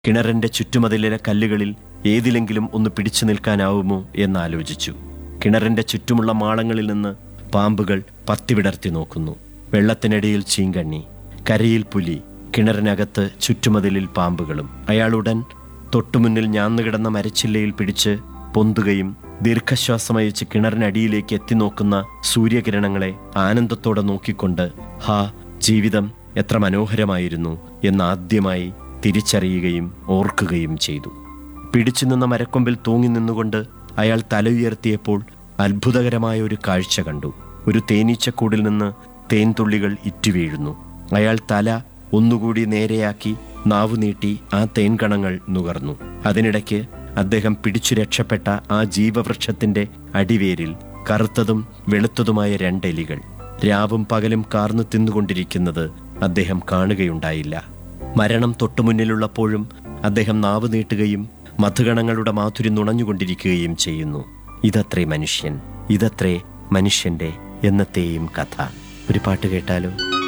കിണറിന്റെ ചുറ്റുമതിലിലെ കല്ലുകളിൽ ഏതിലെങ്കിലും ഒന്ന് പിടിച്ചു നിൽക്കാനാവുമോ എന്നാലോചിച്ചു കിണറിന്റെ ചുറ്റുമുള്ള മാളങ്ങളിൽ നിന്ന് പാമ്പുകൾ പത്തിവിടർത്തി നോക്കുന്നു വെള്ളത്തിനടിയിൽ ചീങ്കണ്ണി കരയിൽ പുലി കിണറിനകത്ത് ചുറ്റുമതിലിൽ പാമ്പുകളും അയാളുടൻ തൊട്ടുമുന്നിൽ ഞാന്നുകിടന്ന മരച്ചില്ലയിൽ പിടിച്ച് പൊന്തുകയും ദീർഘശ്വാസമയച്ച് കിണറിനടിയിലേക്ക് എത്തി നോക്കുന്ന സൂര്യകിരണങ്ങളെ ആനന്ദത്തോടെ നോക്കിക്കൊണ്ട് ഹാ ജീവിതം എത്ര മനോഹരമായിരുന്നു എന്നാദ്യമായി തിരിച്ചറിയുകയും ഓർക്കുകയും ചെയ്തു പിടിച്ചു നിന്ന മരക്കൊമ്പിൽ തൂങ്ങി നിന്നുകൊണ്ട് അയാൾ തല ഉയർത്തിയപ്പോൾ അത്ഭുതകരമായ ഒരു കാഴ്ച കണ്ടു ഒരു തേനീച്ചക്കൂടിൽ നിന്ന് തേൻതുള്ളികൾ ഇറ്റുവീഴുന്നു അയാൾ തല ഒന്നുകൂടി നേരെയാക്കി നാവു നീട്ടി ആ തേൻകണങ്ങൾ നുകർന്നു അതിനിടയ്ക്ക് അദ്ദേഹം പിടിച്ചു രക്ഷപ്പെട്ട ആ ജീവവൃക്ഷത്തിന്റെ അടിവേരിൽ കറുത്തതും വെളുത്തതുമായ രണ്ടെലികൾ രാവും പകലും കാർന്നു തിന്നുകൊണ്ടിരിക്കുന്നത് അദ്ദേഹം കാണുകയുണ്ടായില്ല മരണം തൊട്ടുമുന്നിലുള്ളപ്പോഴും അദ്ദേഹം നാവ് നീട്ടുകയും മധുഗണങ്ങളുടെ മാധുരി നുണഞ്ഞുകൊണ്ടിരിക്കുകയും ചെയ്യുന്നു ഇതത്രേ മനുഷ്യൻ ഇതത്രേ മനുഷ്യന്റെ എന്നത്തെയും കഥ ഒരു പാട്ട് കേട്ടാലോ